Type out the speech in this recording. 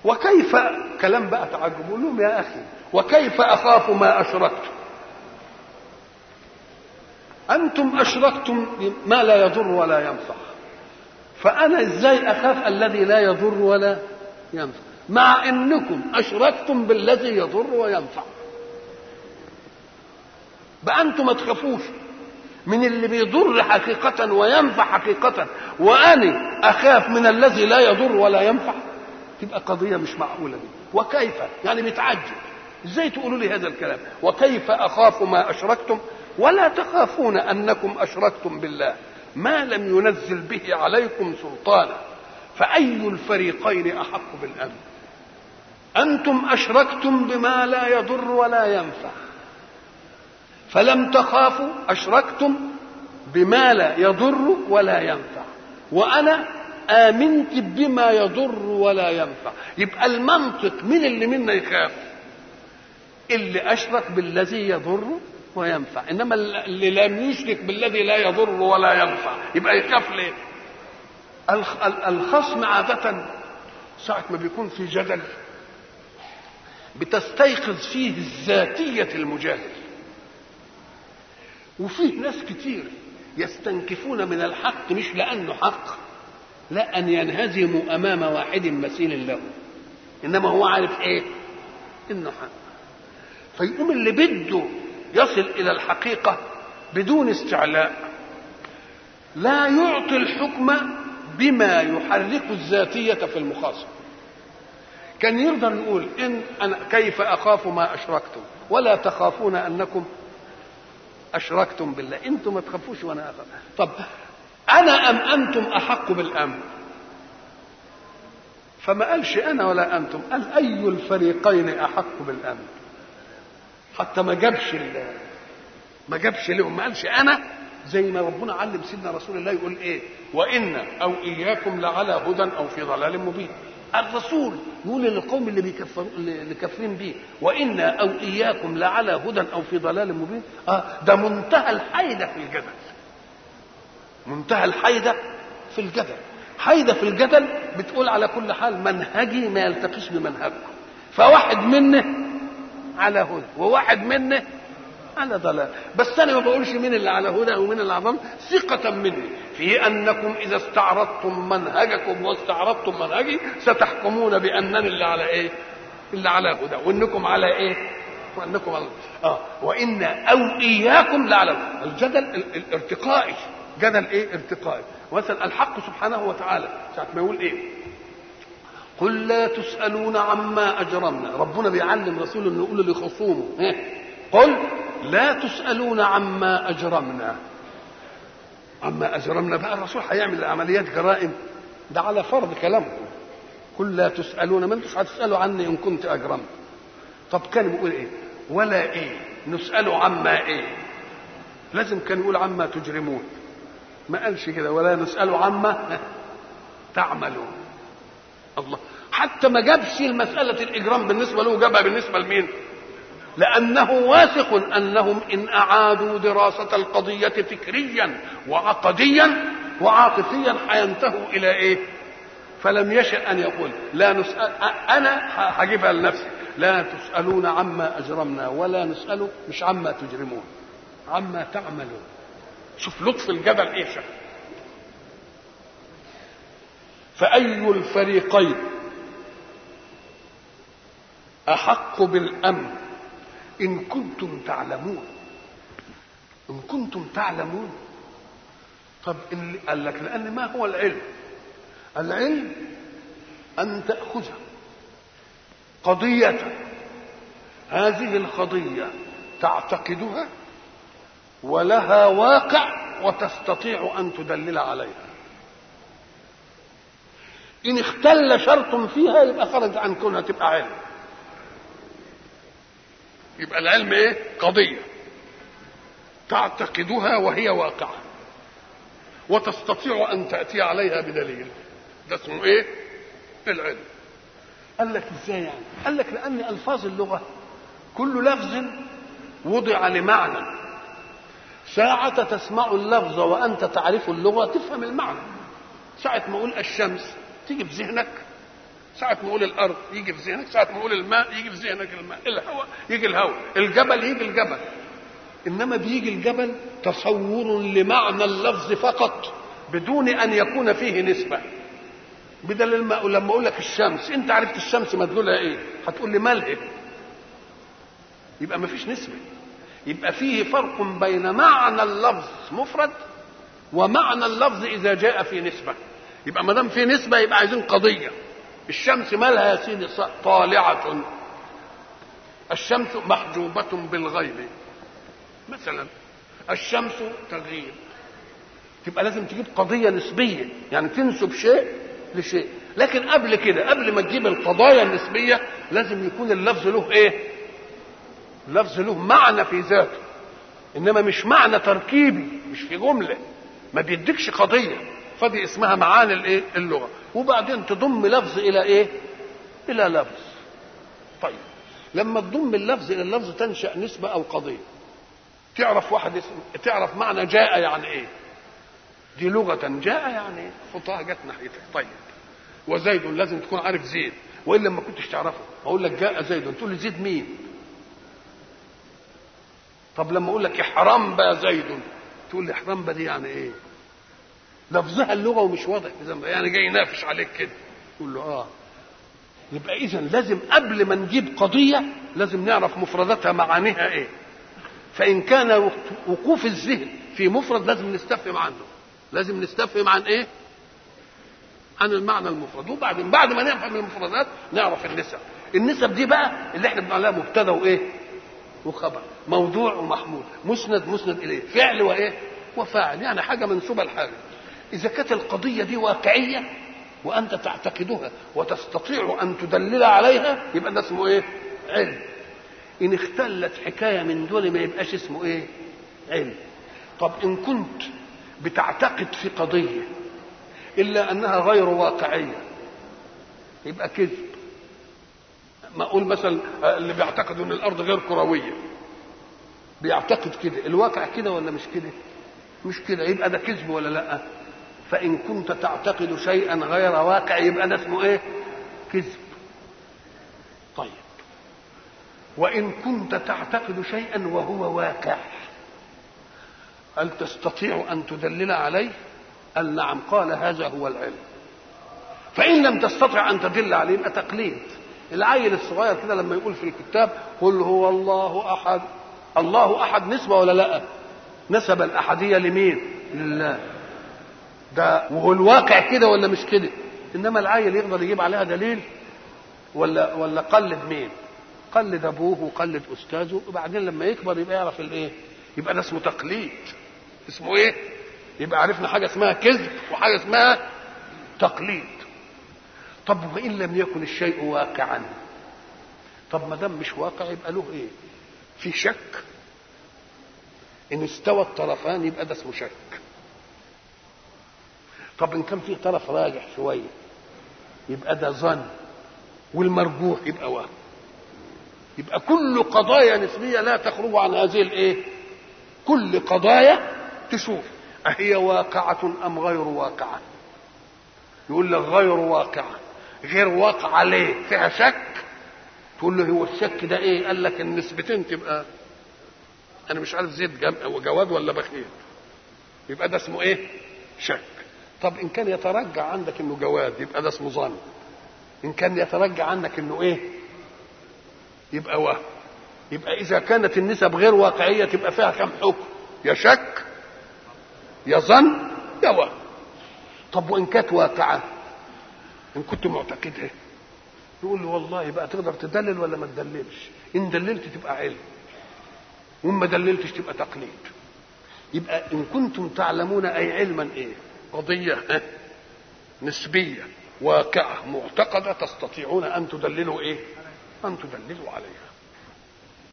وكيف كلام بقى تعجب لهم يا اخي وكيف اخاف ما اشركتم انتم اشركتم ما لا يضر ولا ينفع فانا ازاي اخاف الذي لا يضر ولا ينفع مع انكم اشركتم بالذي يضر وينفع بقى انتم ما تخافوش من اللي بيضر حقيقة وينفع حقيقة وأنا أخاف من الذي لا يضر ولا ينفع تبقى قضية مش معقولة دي وكيف يعني بيتعجب ازاي تقولوا لي هذا الكلام وكيف أخاف ما أشركتم ولا تخافون أنكم أشركتم بالله ما لم ينزل به عليكم سلطانا فأي الفريقين أحق بالأمن أنتم أشركتم بما لا يضر ولا ينفع فلم تخافوا أشركتم بما لا يضر ولا ينفع وأنا آمنت بما يضر ولا ينفع يبقى المنطق من اللي منا يخاف اللي أشرك بالذي يضر وينفع إنما اللي لم يشرك بالذي لا يضر ولا ينفع يبقى يخاف ليه الخصم عادة ساعة ما بيكون في جدل بتستيقظ فيه الذاتية المجادل وفيه ناس كتير يستنكفون من الحق مش لأنه حق لا أن ينهزموا أمام واحد مثيل له إنما هو عارف إيه إنه حق فيقوم اللي بده يصل إلى الحقيقة بدون استعلاء لا يعطي الحكم بما يحرك الذاتية في المخاصم كان يقدر يقول إن أنا كيف أخاف ما أشركتم ولا تخافون أنكم أشركتم بالله أنتم ما تخافوش وأنا أخاف طب أنا أم أنتم أحق بالأمن فما قالش أنا ولا أنتم قال أي الفريقين أحق بالأمن حتى ما جابش ما جابش لهم ما قالش أنا زي ما ربنا علم سيدنا رسول الله يقول إيه وإن أو إياكم لعلى هدى أو في ضلال مبين الرسول يقول للقوم اللي بيكفروا اللي كافرين به وإنا أو إياكم لعلى هدى أو في ضلال مبين آه ده منتهى الحيدة في الجدل منتهى الحيدة في الجدل حيدة في الجدل بتقول على كل حال منهجي ما يلتقيش بمنهجكم فواحد منه على هدى وواحد منه على ضلال بس انا ما بقولش مين اللي على هدى ومين اللي على ضلال ثقة مني في انكم اذا استعرضتم منهجكم واستعرضتم منهجي ستحكمون بانني اللي على ايه؟ اللي على هدى وانكم على ايه؟ وانكم على اه وان او اياكم لعلى الجدل الارتقائي جدل ايه؟ ارتقائي مثلا الحق سبحانه وتعالى ساعة ما يقول ايه؟ قل لا تسألون عما أجرمنا ربنا بيعلم رسوله انه يقول لخصومه إيه؟ قل لا تسألون عما أجرمنا عما أجرمنا بقى الرسول هيعمل عمليات جرائم ده على فرض كلامكم قل لا تسألون ما انتوش هتسألوا عني إن كنت أجرمت طب كان بيقول إيه ولا إيه نسأله عما إيه لازم كان يقول عما تجرمون ما قالش كده ولا نسأله عما تعملون الله حتى ما جابش المسألة الإجرام بالنسبة له جابها بالنسبة لمين؟ لأنه واثق أنهم إن أعادوا دراسة القضية فكريا وعقديا وعاطفيا حينتهوا إلى إيه؟ فلم يشأ أن يقول لا نسأل أنا هجيبها لنفسي لا تسألون عما أجرمنا ولا نسأل مش عما تجرمون عما تعملون شوف لطف الجبل إيه شكل فأي الفريقين أحق بالأمن إن كنتم تعلمون إن كنتم تعلمون طب اللي قال لك لأن ما هو العلم العلم أن تأخذ قضية هذه القضية تعتقدها ولها واقع وتستطيع أن تدلل عليها إن اختل شرط فيها يبقى خرج عن كونها تبقى علم يبقى العلم ايه قضية تعتقدها وهي واقعة وتستطيع أن تأتي عليها بدليل ده اسمه ايه العلم قال لك ازاي يعني قال لك لأن ألفاظ اللغة كل لفظ وضع لمعنى ساعة تسمع اللفظ وأنت تعرف اللغة تفهم المعنى ساعة ما أقول الشمس تيجي في ذهنك ساعة ما اقول الأرض يجي في ذهنك ساعة ما اقول الماء يجي في ذهنك الماء الهواء يجي الهواء الجبل يجي الجبل إنما بيجي الجبل تصور لمعنى اللفظ فقط بدون أن يكون فيه نسبة بدل الماء لما أقول لك الشمس أنت عرفت الشمس مدلولها إيه هتقول لي ملهب يبقى ما فيش نسبة يبقى فيه فرق بين معنى اللفظ مفرد ومعنى اللفظ إذا جاء في نسبة يبقى ما دام في نسبة يبقى عايزين قضية الشمس مالها يا سيدي طالعة الشمس محجوبة بالغيب مثلا الشمس تغيب تبقى لازم تجيب قضية نسبية يعني تنسب شيء لشيء لكن قبل كده قبل ما تجيب القضايا النسبية لازم يكون اللفظ له ايه اللفظ له معنى في ذاته انما مش معنى تركيبي مش في جملة ما بيديكش قضية فدي اسمها معاني الايه اللغة وبعدين تضم لفظ الى ايه الى لفظ طيب لما تضم اللفظ الى اللفظ تنشأ نسبة او قضية تعرف واحد اسم تعرف معنى جاء يعني ايه دي لغة جاء يعني خطاها جت ناحيتك طيب وزيد لازم تكون عارف زيد والا ما كنتش تعرفه اقول لك جاء زيد تقول لي زيد مين طب لما اقول لك احرام بقى زيد تقول لي احرام بقى دي يعني ايه لفظها اللغه ومش واضح في يعني جاي ينافش عليك كده تقول له اه يبقى اذا لازم قبل ما نجيب قضيه لازم نعرف مفرداتها معانيها ايه فان كان وقوف الذهن في مفرد لازم نستفهم عنه لازم نستفهم عن ايه عن المعنى المفرد وبعدين بعد ما نفهم المفردات نعرف النسب النسب دي بقى اللي احنا بنقول عليها مبتدا وايه وخبر موضوع ومحمول مسند مسند اليه فعل وايه وفاعل يعني حاجه منسوبه لحاجه اذا كانت القضيه دي واقعيه وانت تعتقدها وتستطيع ان تدلل عليها يبقى ده اسمه ايه علم ان اختلت حكايه من دول ما يبقاش اسمه ايه علم طب ان كنت بتعتقد في قضيه الا انها غير واقعيه يبقى كذب ما اقول مثلا اللي بيعتقد ان الارض غير كرويه بيعتقد كده الواقع كده ولا مش كده مش كده يبقى ده كذب ولا لا فان كنت تعتقد شيئا غير واقع يبقى ده اسمه ايه كذب طيب وان كنت تعتقد شيئا وهو واقع هل تستطيع ان تدلل عليه قال نعم قال هذا هو العلم فان لم تستطع ان تدل عليه يبقى تقليد العيل الصغير كده لما يقول في الكتاب قل هو الله احد الله احد نسبه ولا لا نسب الاحديه لمين لله ده وهو الواقع كده ولا مش كده انما العيل يقدر يجيب عليها دليل ولا ولا قلد مين قلد ابوه وقلد استاذه وبعدين لما يكبر يبقى يعرف الايه يبقى ده اسمه تقليد اسمه ايه يبقى عرفنا حاجه اسمها كذب وحاجه اسمها تقليد طب وان لم يكن الشيء واقعا طب ما دام مش واقع يبقى له ايه في شك ان استوى الطرفان يبقى ده اسمه شك طب ان كان في طرف راجح شويه يبقى ده ظن والمرجوح يبقى وهم يبقى كل قضايا نسبيه لا تخرج عن هذه الايه كل قضايا تشوف أهي واقعة أم غير واقعة يقول لك غير واقعة غير واقعة ليه فيها شك تقول له هو الشك ده ايه قال لك النسبتين تبقى انا مش عارف زيد جواد ولا بخيل يبقى ده اسمه ايه شك طب ان كان يترجع عندك انه جواد يبقى ده اسمه ظن ان كان يترجع عندك انه ايه يبقى وهم يبقى اذا كانت النسب غير واقعيه تبقى فيها كم حكم يا شك يا ظن يا وهم طب وان كانت واقعه ان كنت معتقدها يقول له والله بقى تقدر تدلل ولا ما تدللش ان دللت تبقى علم وان ما دللتش تبقى تقليد يبقى ان كنتم تعلمون اي علما ايه قضيه نسبيه واقعه معتقده تستطيعون ان تدللوا ايه ان تدللوا عليها